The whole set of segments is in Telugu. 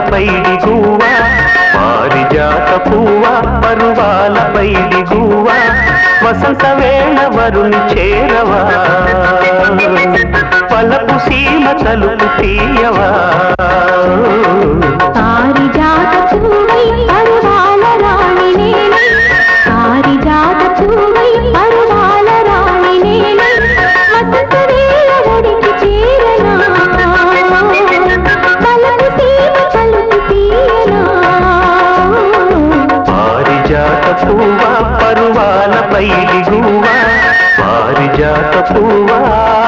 పైడి గువ్వ పారిజాత పువ్వ పరువాల పైడి గువ్వ వసంత వేళ వరుని చేరవా పలపు సీమ తలుపు తీయవా పారిజాత పూవై పరువాల రాణి నేనే పారిజాత పూవై పరువాల రాణి నేనే వసంత వేళ ఒడికి చేరనా పలుకు సీమ తలుపు తీయనా పారిజాత పువ్వ పరువాల పైడి గువ్వ పారిజాత పువ్వా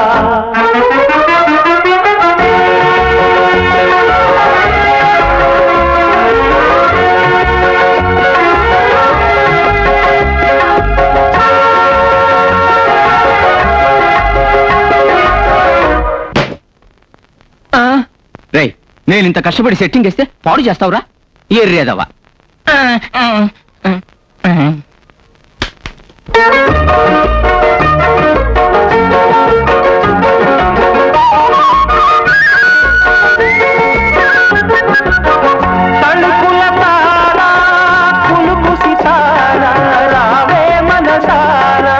రేయ్ నేను ఇంత కష్టపడి సెట్టింగ్ వేస్తే పాడు చేస్తావురా ఎర్రేదవా తణుకుల తారా కులుకు సితారా రావే మనసారా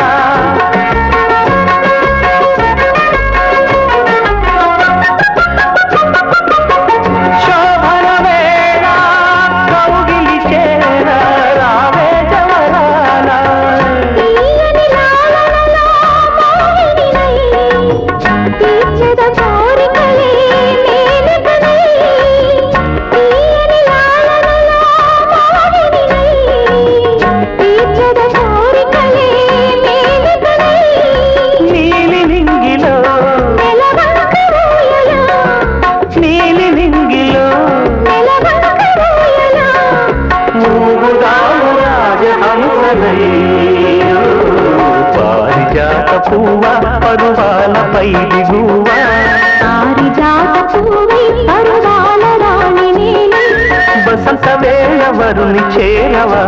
శోభన వేళ కౌగిలి చేర రావే జవరాల తీయని లాలనలో మోహినినై తీర్చద కోరికలే మేలుకనై తీయని లాలనలో మోహినినై తీర్చద కోరికలే మేలుకనై నీలి నింగిలో నెలవంక ఊయల నీలి నింగిలో నెలవంక ఊయల మూగుదాము రాజహంసలై పారిజాత పువ్వ పరువాల పైడి గువ్వ పారిజాత పూవై పరువాల రాణి నేనే వసంత వేళ వరుని చేరవా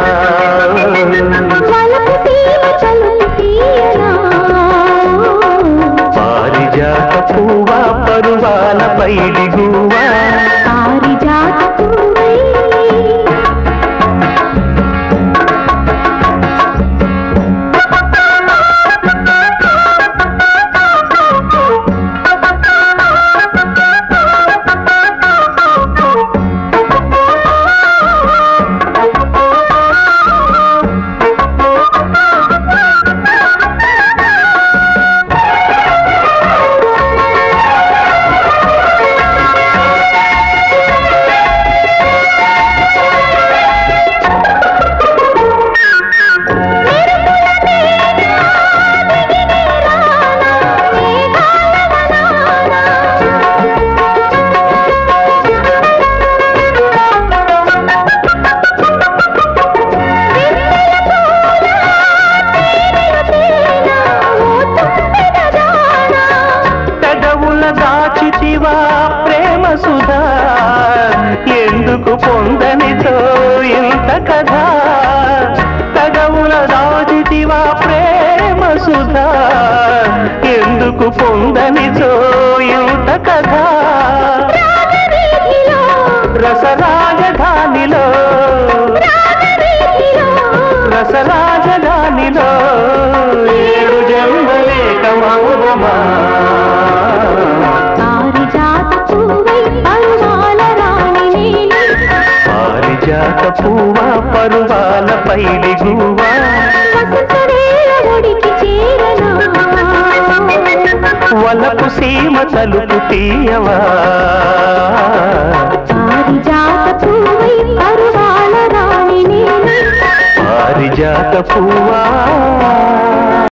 వలపు సీమ తలుపు తీయనా పారిజాత పువ్వ పరువాల పైడి గువ్వ పారిజాత పూవై పెదవుల దాచితివా ప్రేమ సుధా ఎందుకు పొందనితో ఇంత కథ పెదవుల దాచితివా ప్రేమ సుధా ఎందుకు పొందనితో ఇంత కథ రసరాజధానిలో రసరాజధానిలో ఏడు జన్మలేక మౌనమా పారిజాత పూవై పరువాల రాణి నేనే పారిజాత పువ్వ పరువాల పైడి గువ్వ వసంత వేళ ఒడికి చేరనా వలపు సీమ తలుపు తీయవా పారిజాత పూవై పరువాల రాణి నేనే పారిజాత పువ్వా